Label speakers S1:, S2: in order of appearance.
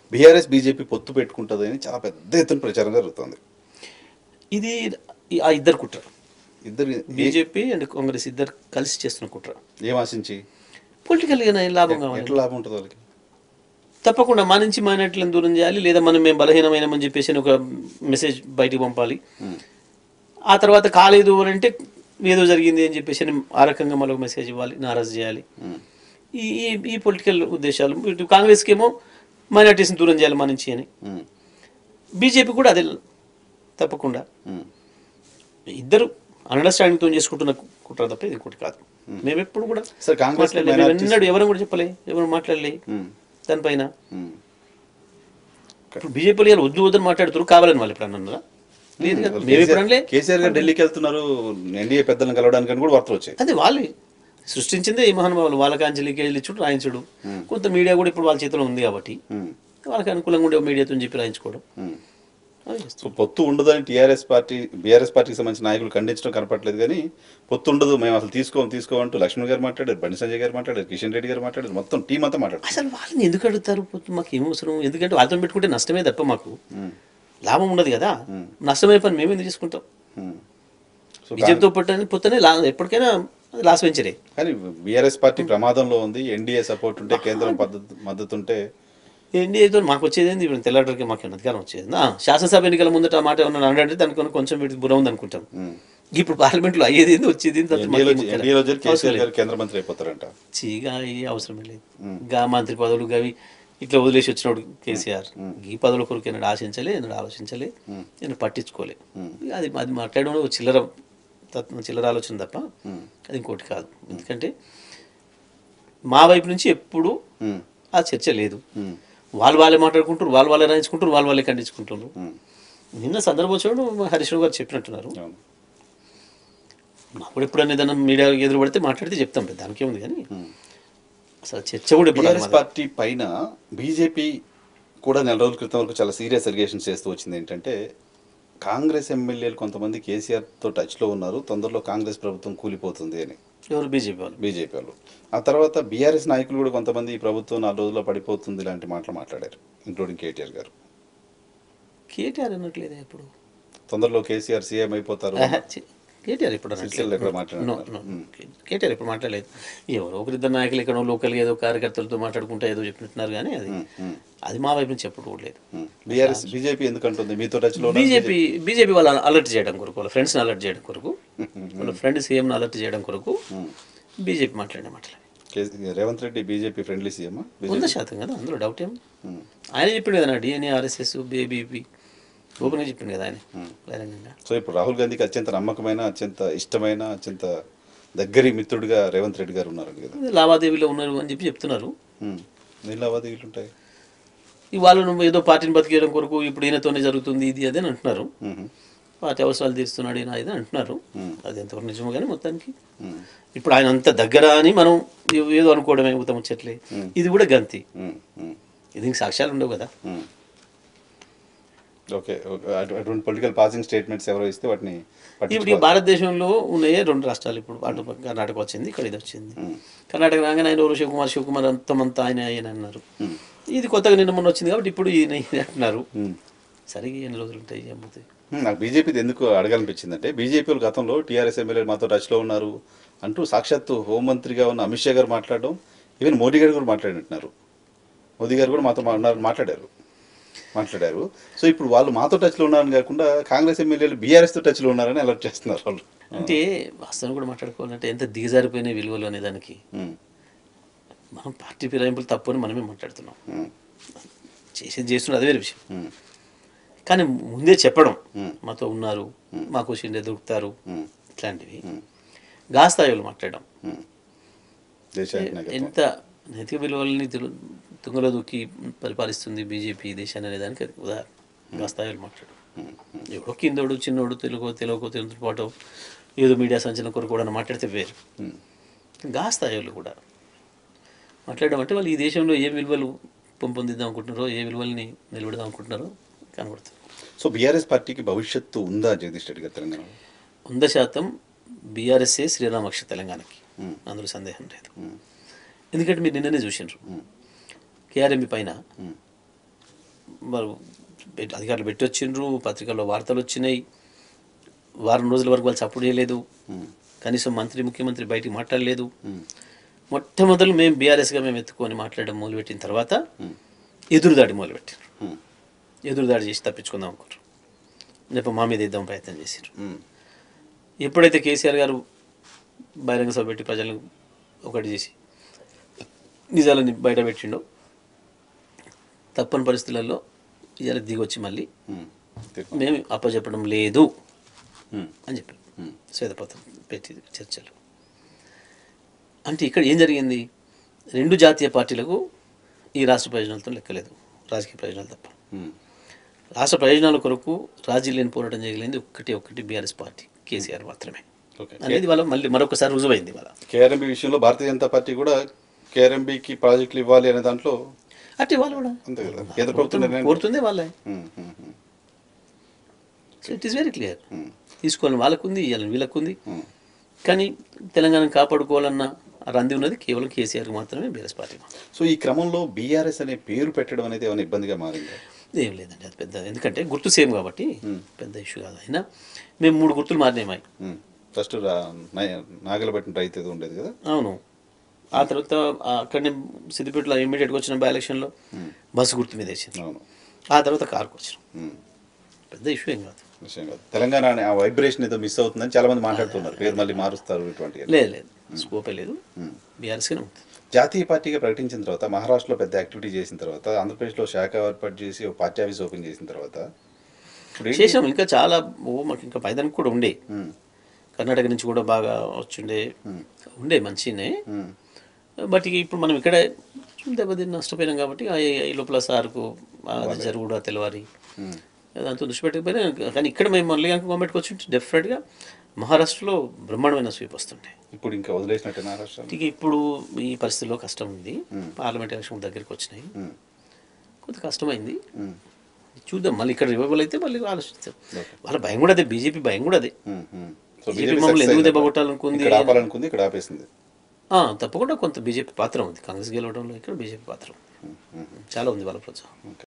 S1: BRS BJP పొత్తు పెట్టుకుంటుంది అని చాలా పెద్ద ఎత్తున ప్రచారం జరుగుతుంది
S2: ఇది ఈ- ఆ ఇద్దరు కుట్ర
S1: ఇద్దరు
S2: బీజేపీ అండ్ కాంగ్రెస్ ఇద్దరు కలిసి చేస్తున్న కుట్ర
S1: ఏం ఆశించి
S2: పొలిటికల్గా లాభం కావాలి
S1: ఎట్లా లాభం ఉంటుంది వాళ్ళకి
S2: తప్పకుండా మా నుంచి మైనార్టీలను దూరం చేయాలి లేదా మనం మేము బలహీనమైనమని చెప్పేసి ఒక మెసేజ్ బయటికి పంపాలి ఆ తర్వాత కాలేదు అని అంటే ఏదో జరిగింది అని చెప్పేసి అని ఆ రకంగా మరొక మెసేజ్ ఇవ్వాలి నారాజు చేయాలి ఈ ఈ- ఈ పొలిటికల్ ఉద్దేశాలు ఇటు కాంగ్రెస్కి ఏమో మైనార్టీస్ని దూరం చేయాలి మా నుంచి అని
S1: ఉమ్,
S2: బీజేపీ కూడా అదే తప్పకుండా
S1: ఉమ్,
S2: ఇద్దరు అండర్స్టాండింగ్తో చేసుకుంటున్న కుట్ర తప్ప ఇది ఇంకోటి కాదు మేము ఎప్పుడు కూడా
S1: సరే, కాంగ్రెస్
S2: మాట్లాడలే. మేము
S1: minorities-
S2: ఎన్నడూ ఎవరు కూడా చెప్పలే ఎవరు మాట్లాడలే
S1: ఉమ్,
S2: దానిపైన
S1: ఉమ్.
S2: ఇప్పుడు బీజేపీలో ఇలా వద్దు వద్దని మాట్లాడుతారు కావాలని వాళ్ళు ఎప్పుడు అన్నారా లేదు కదా మేము ఎప్పుడు అనలే
S1: కేసీఆర్ గారు ఢిల్లీకి వెళ్తున్నారు ఎన్డీఏ పెద్దలను కలవడానికి అని కూడా వార్తలు వచ్చాయి
S2: అదే వాళ్ళే సృష్టించిందే ఈ మహానుభావులు వాళ్ళకి అంజలికి వెళ్ళిచ్చుడు రాయించుడు కొంత మీడియా కూడా ఇప్పుడు వాళ్ళ చేతిలో ఉంది కాబట్టి
S1: ఉమ్,
S2: వాళ్ళకి అనుకూలంగా ఉండే మీడియాతో చెప్పి రాయించుకోవడం
S1: ఉమ్.
S2: అదే చేస్తాం.
S1: సో పొత్తు ఉండదని టీఆర్ఎస్ పార్టీ బీఆర్ఎస్ పార్టీకి సంబంధించిన నాయకులు ఖండించడం కనపట్లేదు కానీ పొత్తు ఉండదు మేము అసలు తీసుకోం తీసుకోమంటూ లక్ష్మణ్ గారు మాట్లాడారు బండి సంజయ్ గారు మాట్లాడారు కిషన్ రెడ్డి గారు మాట్లాడారు మొత్తం టీం అంతా మాట్లాడారు
S2: అసలు వాళ్ళని ఎందుకు అడుగుతారు పొత్తు మాకు ఏం అవసరం ఎందుకంటే వాళ్ళతో పెట్టుకుంటే నష్టమే తప్ప మాకు లాభం ఉండదు కదా నష్టమే పని మేము ఎందుకు తీసుకుంటాం
S1: ఉమ్. సో
S2: బీజేపీతో పుట్టని పొత్తనే లా ఎప్పటికైనా అది లాస్ వెంచరే
S1: కానీ బీఆర్ఎస్ పార్టీ ప్రమాదంలో ఉంది ఎన్డీఏ సపోర్ట్ ఉంటే కేంద్రం పద్ధతి మద్దతు ఉంటే
S2: ఎన్డీఏతో మాకు వచ్చేది ఏంది ఇప్పుడు తెల్లవారికి మాకు ఏమైనా అధికారం వచ్చేది ఆ, శాసనసభ ఎన్నికల ముందట ఆ మాట ఏమన్నా అంటే దానికి కొంచెం వీటికి బురం ఉంది అనుకుంటాం
S1: ఉమ్.
S2: ఇప్పుడు పార్లమెంట్లో అయ్యేది ఏంది వచ్చేది ఏంది తప్ప మాకు
S1: ఎన్డీఏలో
S2: ఏం ముఖ్యం
S1: ఎన్డీఏలో జరిగి
S2: అవసరం
S1: కేసీఆర్
S2: లేదు.
S1: గారు కేంద్ర మంత్రి అయిపోతారంట
S2: చీగా ఈ అవసరమే లేదు గా మంత్రి పదవులు గవి ఇట్లా వదిలేసి వచ్చినాడు కేసీఆర్ ఈ పదవుల కొరకు ఎన్నడు ఆశించలే ఎన్నడు ఆలోచించలే నేను పట్టించుకోలే అది అది మాట్లాడడం ఒక చిల్లర తత్వ- చిల్లర ఆలోచన తప్ప అది ఇంకోటి కాదు ఎందుకంటే మా వైపు నుంచి ఎప్పుడు
S1: ఉమ్.
S2: ఆ చర్చ లేదు
S1: ఉమ్.
S2: వాళ్ళు వాళ్ళే మాట్లాడుకుంటారు వాళ్ళు వాళ్ళే రాయించుకుంటారు వాళ్ళు వాళ్ళే ఖండించుకుంటున్నారు
S1: ఉమ్.
S2: నిన్న సందర్భోత్సవం హరీష్ రావు గారు చెప్పినట్టున్నారు
S1: అవును.
S2: అప్పుడు ఎప్పుడన్నా ఏదైనా మీడియా ఎదురు పడితే మాట్లాడితే చెప్తాం పెద్ద దానికే ఉంది కానీ అసలు చర్చ కూడా ఎప్పుడు
S1: టీఆర్ఎస్
S2: రాలేదు.
S1: పార్టీ పైన బీజేపీ కూడా నెల రోజుల క్రితం వరకు చాలా సీరియస్ అలిగేషన్స్ చేస్తూ వచ్చింది ఏంటంటే కాంగ్రెస్ ఎమ్మెల్యేలు కొంతమంది కేసీఆర్తో టచ్లో ఉన్నారు తొందరలో కాంగ్రెస్ ప్రభుత్వం కూలిపోతుంది అని
S2: ఎవరు బీజేపీ వాళ్ళు
S1: బీజేపీ వాళ్ళు ఆ తర్వాత బీఆర్ఎస్ నాయకులు కూడా కొంతమంది ఈ ప్రభుత్వం నాలుగు రోజుల్లో పడిపోతుంది ఇలాంటి మాటలు మాట్లాడారు ఇంక్లూడింగ్ కేటీఆర్ గారు
S2: కేటీఆర్ అనట్లేదే ఇప్పుడు
S1: తొందరలో కేసీఆర్ సీఎం అయిపోతారు
S2: ఆహా, చి- కేటీఆర్ ఇప్పుడు
S1: సిరిసిల్ల ఎక్కడ మాట్లాడినారు?
S2: No, no. కేటీఆర్ ఇప్పుడు మాట్లాడలేదు ఎవరో ఒకరిద్దరు నాయకులు ఎక్కడో లోకల్గా ఏదో కార్యకర్తలతో మాట్లాడుకుంటా ఏదో చెప్పినట్టున్నారు కానీ అది అది మా వైపు నుంచి ఎప్పుడు కూడా లేదు
S1: బీఆర్ఎస్ బీజేపీ ఎందుకంటుంది మీతో టచ్లో ఉన్నారు?
S2: బీజేపీ బీజేపీ వాళ్ళ అలర్ట్ చేయడం కొరకు వాళ్ళ ఫ్రెండ్స్ని అలర్ట్ చేయడం కొరకు వాళ్ళ ఫ్రెండ్ సీఎంని అలర్ట్ చేయడం కొరకు బీజేపీ మాట్లాడిన మాటలు
S1: కేసీ- రేవంత్ రెడ్డి బీజేపీ ఫ్రెండ్లీ సీఎమా
S2: వంద శాతం కదా అందులో డౌట్ ఏం ఆయన చెప్పిండు కదా డిఎన్ఏ ఆర్ఎస్ఎస్ బీబీపీ ఓపెన్గా చెప్పిండు కదా ఆయన బహిరంగంగా
S1: సో ఇప్పుడు రాహుల్ గాంధీకి అత్యంత నమ్మకమైన అత్యంత ఇష్టమైన అత్యంత దగ్గరి మిత్రుడిగా రేవంత్ రెడ్డి గారు ఉన్నారండి కదా
S2: లావాదేవీలో ఉన్నారు అని చెప్పి చెప్తున్నారు
S1: ఉమ్. ఎన్ని లావాదేవీలు ఉంటాయి
S2: ఈ వాళ్ళు నువ్వు ఏదో పార్టీని బతికేయడం కొరకు ఇప్పుడు ఈయనతోనే జరుగుతుంది ఇది అదే అని అంటున్నారు
S1: మ్మ్.
S2: పార్టీ అవసరాలు తీరుస్తున్నాడు ఈయన ఇది అంటున్నారు అది ఎంతవరకు నిజమో కానీ మొత్తానికి
S1: మ్మ్.
S2: ఇప్పుడు ఆయన అంత దగ్గర అని మనం ఏ- ఏదో అనుకోవడమే ఉత్తమ చెట్లే ఇది కూడా గంతి
S1: మ్మ్. మ్మ్.
S2: ఇది ఇంక సాక్ష్యాలు ఉండవు కదా
S1: మ్మ్. Okay okay. అటు- అటువంటి పొలిటికల్ పాసింగ్ స్టేట్మెంట్స్ ఎవరో ఇస్తే వాటిని
S2: ఇప్పుడు ఈ
S1: పట్టించుకోవాలి
S2: భారతదేశంలో ఉన్నాయే రెండు రాష్ట్రాలు ఇప్పుడు అటు పక్క కర్ణాటక వచ్చింది ఇక్కడ ఇది వచ్చింది కర్ణాటక రాగానే ఆయన ఎవరు శివకుమార్ శివకుమార్ అంతమంతా ఆయన ఆయన అన్నారు ఇది కొత్తగా నిన్న మొన్న వచ్చింది కాబట్టి ఇప్పుడు ఈయన ఈయన అంటున్నారు
S1: మ్మ్.
S2: సరిగ్గా ఎన్ని రోజులు ఉంటాయి అమ్ముతాయి
S1: మ్మ్. నాకు బీజేపీది ఎందుకు అడగాలనిపించింది అంటే బీజేపీ వాళ్ళు గతంలో టీఆర్ఎస్ ఎమ్మెల్యేలు మాతో టచ్లో ఉన్నారు అంటూ సాక్షాత్తు హోంమంత్రిగా ఉన్న అమిత్ షా గారు మాట్లాడడం ఈవెన్ మోడీ గారు కూడా మాట్లాడినట్టున్నారు మోదీ గారు కూడా మాతో మా- ఉన్నారు- మాట్లాడారు మాట్లాడారు సో ఇప్పుడు వాళ్ళు మాతో టచ్లో ఉన్నారని కాకుండా కాంగ్రెస్ ఎమ్మెల్యేలు బీఆర్ఎస్తో టచ్లో ఉన్నారని అలర్ట్ చేస్తున్నారు వాళ్ళు
S2: అంటే వాస్తవం కూడా మాట్లాడుకోవాలంటే ఎంత దిగజారిపోయిన విలువలు అనే దానికి
S1: మ్మ్.
S2: మనం పార్టీ ఫిరాయింపులు తప్పు అని మనమే మాట్లాడుతున్నాం
S1: మ్మ్.
S2: చేసేది చేస్తున్నది అదే వేరే విషయం
S1: మ్మ్.
S2: కానీ ముందే చెప్పడం
S1: మ్మ్.
S2: మాతో ఉన్నారు మాకు షిండే దొరుకుతారు
S1: మ్మ్.
S2: ఇట్లాంటివి గా స్థాయిలో మాట్లాడడం
S1: మ్మ్. దేశానికి నాయకత్వం.
S2: ఎంత నైతిక విలువలని తెలు- తుంగలో దూకి పరిపాలిస్తుంది బీజేపీ ఈ దేశాన్ని అనే దానికి అది ఉదాహరణ గా స్థాయిలో మాట్లాడడం ఎవడో కిందోడు చిన్నోడు తెలుగు తెలుగు తెలుగు పాటు ఏదో మీడియా సంచలనం కొరకు కూడా మాట్లాడితే వేరు
S1: మ్మ్.
S2: గా స్థాయిలో కూడా మాట్లాడడం అంటే వాళ్ళు ఈ దేశంలో ఏ విలువలు పెంపొందిద్దాం అనుకుంటున్నారో ఏ విలువల్ని నిలబెడదాం అనుకుంటున్నారో కనబడుతుంది
S1: సో బీఆర్ఎస్ పార్టీకి భవిష్యత్తు ఉందా జగదీష్ రెడ్డి గారు తెలంగాణలో
S2: వంద శాతం బీఆర్ఎస్ఏ శ్రీరామక్ష తెలంగాణకి అందులో సందేహం లేదు ఎందుకంటే మీరు నిన్ననే చూసినారు కేఆర్ఎంపి పైన మరి పెట్- అధికారులు పెట్టి వచ్చిండ్రు పత్రికల్లో వార్తలు వచ్చినాయి వారం రోజుల వరకు వాళ్ళు సపోర్ట్ చేయలేదు
S1: ఉమ్,
S2: కనీసం మంత్రి ముఖ్యమంత్రి బయటికి మాట్లాడలేదు
S1: ఉమ్,
S2: మొట్టమొదలు మేము బీఆర్ఎస్గా మేము ఎత్తుకొని మాట్లాడడం మొదలుపెట్టిన తర్వాత
S1: ఉమ్,
S2: ఎదురుదాడి మొదలుపెట్టారు
S1: ఉమ్,
S2: ఎదురుదాడి చేసి తప్పించుకుందాం అనుకోరు రేపు మా మీద ఇద్దాం ప్రయత్నం చేశారు
S1: ఉమ్,
S2: ఎప్పుడైతే కేసీఆర్ గారు బహిరంగ సభ పెట్టి ప్రజలను ఒకటి చేసి నిజాలని బయట పెట్టిండో తప్పని పరిస్థితులలో ఇవాళ దిగొచ్చి మళ్ళీ
S1: ఉమ్, తీర్పు.
S2: మేము అప్పచెప్పడం లేదు
S1: ఉమ్,
S2: అని చెప్పారు
S1: ఉమ్,
S2: శ్వేతపత్రం పెట్టి చర్చలు అంటే ఇక్కడ ఏం జరిగింది రెండు జాతీయ పార్టీలకు ఈ రాష్ట్ర ప్రయోజనాలతో లెక్కలేదు రాజకీయ ప్రయోజనాలు తప్ప
S1: ఉమ్,
S2: రాష్ట్ర ప్రయోజనాల కొరకు రాజీ లేని పోరాటం చేయగలిగింది ఒక్కటి ఒక్కటి బీఆర్ఎస్ పార్టీ కేసీఆర్ మాత్రమే
S1: ఓకే
S2: అనేది వాళ్ళ మళ్ళీ మరొకసారి రుజువైంది వాళ్ళ
S1: కేఆర్ఎంబి విషయంలో భారతీయ జనతా పార్టీ కూడా కేఆర్ఎంబికి ప్రాజెక్టులు ఇవ్వాలి అనే దాంట్లో
S2: అంటే వాళ్ళు కూడా
S1: అంతే కదా కేంద్ర ప్రభుత్వం నిర్ణయం
S2: కోరుతుంది వాళ్ళే
S1: um, um, um,
S2: so it is very clear
S1: um,
S2: తీసుకోవాలని వాళ్ళకుంది ఇవ్వాలని వీళ్ళకుంది
S1: ఉమ్.
S2: కానీ తెలంగాణను కాపాడుకోవాలన్న ఆ రంది ఉన్నది కేవలం కేసీఆర్ మాత్రమే బీఆర్ఎస్ పార్టీ మాత్రమే.
S1: సో ఈ క్రమంలో బీఆర్ఎస్ అనే పేరు పెట్టడం అనేది ఏమైనా ఇబ్బందిగా మారింది
S2: ఏం లేదండి అది పెద్ద ఎందుకంటే గుర్తు సేమ్ కాబట్టి
S1: Hmm.
S2: పెద్ద ఇష్యూ కాదు అయినా మేము మూడు గుర్తులు మారినాయి
S1: ఫస్ట్ నాగలబెట్టిన రైతు ఏదో ఉండేది కదా
S2: అవును ఆ తర్వాత ఆ అక్కడనే సిద్దిపేటలో ఇమీడియట్గా వచ్చిన బై ఎలక్షన్లో బస్సు గుర్తు మీద వేసింది
S1: అవును
S2: ఆ తర్వాత కార్కు వచ్చినాం
S1: ఉమ్,
S2: పెద్ద ఇష్యూ ఏం కాదు
S1: విషయం కాదు తెలంగాణ అనే ఆ వైబ్రేషన్ ఏదో మిస్ అవుతుందని చాలా మంది మాట్లాడుతున్నారు పేరు మళ్ళీ మారుస్తారు ఇటువంటి
S2: లేదు లేదు స్కోపే లేదు
S1: Hmm.
S2: బీఆర్ఎస్గానే ఉంటుంది
S1: జాతీయ పార్టీగా ప్రకటించిన తర్వాత మహారాష్ట్రలో పెద్ద యాక్టివిటీ చేసిన తర్వాత ఆంధ్రప్రదేశ్లో శాఖ ఏర్పాటు చేసి ఒక పార్టీ ఆఫీస్ ఓపెన్ చేసిన తర్వాత ఇప్పుడు ఏంటి?
S2: చేసాం ఇంకా చాలా ఓ మాకు ఇంకా పైదానికి కూడా ఉండే
S1: ఉమ్,
S2: కర్ణాటక నుంచి కూడా బాగా వచ్చిండే ఉండే మంచినే
S1: ఉమ్,
S2: బట్ ఇక ఇప్పుడు మనం ఇక్కడ దెబ్బతిని నష్టపోయినాం కాబట్టి ఆ ఈ- ఈ లోపల సార్కు అది జరుగుడు ఆ తెలవారి
S1: ఉమ్,
S2: దాంతో దృష్టి పెట్టకపోయినా కానీ ఇక్కడ మేము మళ్ళీ కనుక గవర్నమెంట్కి వచ్చి డెఫినెట్గా మహారాష్ట్రలో బ్రహ్మాండమైన స్వీప్ వస్తుండే
S1: ఇప్పుడు ఇంకా వదిలేసినట్టే మహారాష్ట్ర
S2: ఇక ఇప్పుడు ఈ పరిస్థితుల్లో కష్టం ఉంది పార్లమెంట్ ఎలక్షన్ దగ్గరికి వచ్చినాయి
S1: ఉమ్,
S2: కొంత కష్టమైంది
S1: ఉమ్,
S2: చూద్దాం మళ్ళీ ఇక్కడ రివైవల్ అయితే మళ్ళీ ఆలోచిస్తాం వాళ్ళ భయం కూడా అదే బీజేపీ భయం కూడా అదే
S1: um, um. So
S2: BJP
S1: BJP
S2: మమ్మల్ని
S1: success
S2: ఎందుకు
S1: అయింది.
S2: దెబ్బ కొట్టాలనుకుంది
S1: ఇక్కడ ఆపాలనుకుంది ఇక్కడ ఆపేసింది
S2: ఆ, తప్పకుండా కొంత బీజేపీ పాత్ర ఉంది కాంగ్రెస్ గెలవడంలో ఇక్కడ బీజేపీ పాత్ర ఉంది చాలా ఉంది వాళ్ళ ప్రోత్సాహం
S1: ఓకే